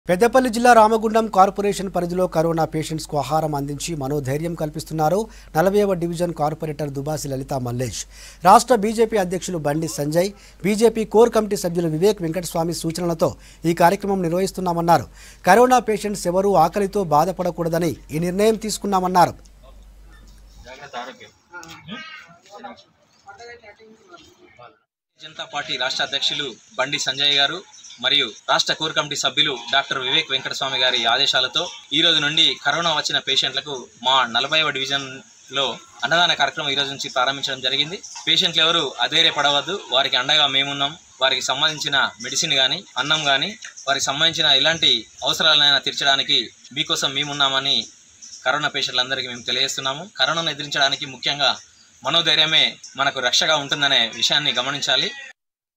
పెద్దపల్లి జిల్లా రామగుండం కార్పొరేషన్ పరిధిలో corona patients కు ఆహారం అందించి మనోధైర్యం కల్పిస్తున్నారు నలభైవ డివిజన్ కార్పొరేటర్ దుబాసి లలిత మల్లేష్ రాష్ట్ర బీజేపీ అధ్యక్షులు బండి సంజయ్ బీజేపీ కోర్ కమిటీ సభ్యులు వివేక్ వెంకటస్వామి సూచనలతో ఈ కార్యక్రమం నిర్వహిస్తున్నామన్నారు కరోనా పేషెంట్స్ ఎవరూ ఆకలితో బాధపడకూడదని ఈ నిర్ణయం తీసుకున్నామన్నారు జనతా పార్టీ రాష్ట్ర అధ్యక్షులు బండి సంజయ్ గారు మరియు రాష్ట్ర కోర్ కమిటీ సభ్యులు డాక్టర్ వివేక్ వెంకటస్వామి గారి ఆదేశాలతో ఈ రోజు నుండి కరోనా వచ్చిన పేషెంట్లకు మా నలభైవ డివిజన్ లో అన్నదాన కార్యక్రమం ఈ రోజు నుంచి ప్రారంభించడం జరిగింది పేషెంట్లు ఎవరు అధైర్యపడవద్దు వారికి అండగా మేమున్నాం వారికి సంబంధించిన మెడిసిన్ కానీ అన్నం కానీ వారికి సంబంధించిన ఎలాంటి అవసరాలైనా తీర్చడానికి మీకోసం మేమున్నామని కరోనా పేషెంట్లందరికీ మేము తెలియజేస్తున్నాము కరోనాను ఎదిరించడానికి ముఖ్యంగా మనోధైర్యమే మనకు రక్షగా ఉంటుందనే విషయాన్ని గమనించాలి